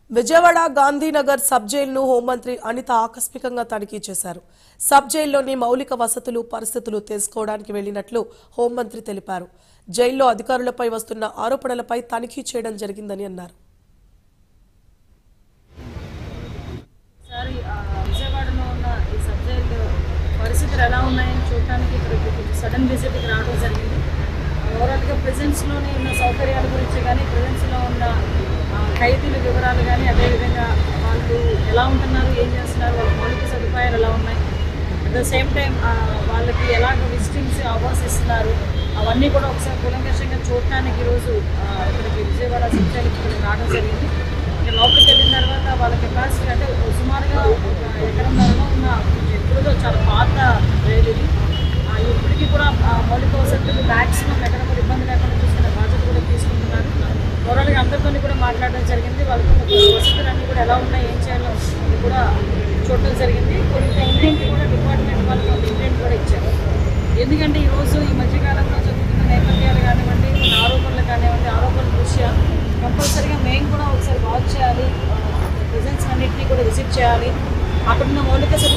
Vijayawada Gandhinagar sub జైలును హోంమంత్రి అనిత ఆకస్మికంగా తనిఖీ చేశారు సబ్ జైల్లోని మౌలిక వసతులు పరిస్థితులు తెలుసుకోవడానికి వెళ్లినట్లు హోంమంత్రి తెలిపారు జైల్లో అధికారులపై వస్తున్న ఆరోపణలపై తనిఖీ చేయడం జరిగిందని అన్నారు ఒకసారి ఆ, విజయవాడలో ఉన్న ఈ సబ్ జైలు పరిస్థితులు ఎలా ఉన్నాయని చూడటానికి ఇక్కడ సడన్ విజిట్కి రావడం జరిగింది ఓవరాల్గా ప్రెజెన్స్లోనే ఉన్న సౌకర్యాల గురించి కానీ ప్రెజెన్స్లో ఉన్న ఆ, ఖైదీల వివరాలు కానీ అదేవిధంగా వాళ్ళు ఎలా ఉంటున్నారు ఏం చేస్తున్నారు వాళ్ళ మౌలిక సదుపాయాలు ఎలా ఉన్నాయి అట్ ద సేమ్ టైం వాళ్ళకి ఎలాగ విజిటింగ్స్ అవార్డ్స్ ఇస్తున్నారు అవన్నీ కూడా ఒకసారి కూలంకషంగా చూడటానికి ఈరోజు ఆ, ఇక్కడికి విజయవాడ సబ్ జైలుకి ఇక్కడికి రావడం జరిగింది ఇంకా లోపలికి వెళ్ళిన తర్వాత వాళ్ళ కెపాసిటీ అంటే సుమారుగా ఒక ఎకరంన్నరలో ఉన్న ఎప్పుడుదో చాలా పాత రైలు ఇది ఆ, ఇప్పటికీ కూడా ఆ, మౌలిక వసతులు మ్యాక్సిమం ఎక్కడ కూడా ఇబ్బంది లేకుండా చూసుకునే బాధ్యత కూడా తీసుకుంటున్నారు ఓవరాల్గా అందరితో కూడా మాట్లాడడం జరిగింది వాళ్ళకి వసతులన్నీ కూడా ఎలా ఉన్నాయి ఏం చేయాలో ఇది కూడా చూడడం జరిగింది కొన్ని ఇంప్లిమెంట్ కూడా డిపార్ట్మెంట్ వాళ్ళు కొంత ఇంప్లిమెంట్ కూడా ఇచ్చారు ఎందుకంటే ఈరోజు ఈ మధ్యకాలంలో జరుగుతున్న నేపథ్యాలు కానివ్వండి కొన్ని ఆరోపణలు కానివ్వండి ఆరోపణల దృష్ట్యా కంపల్సరీగా మేము కూడా ఒకసారి వాచ్ చేయాలి ప్రజెన్స్ అన్నింటినీ కూడా విజిట్ చేయాలి అక్కడున్న మౌలిక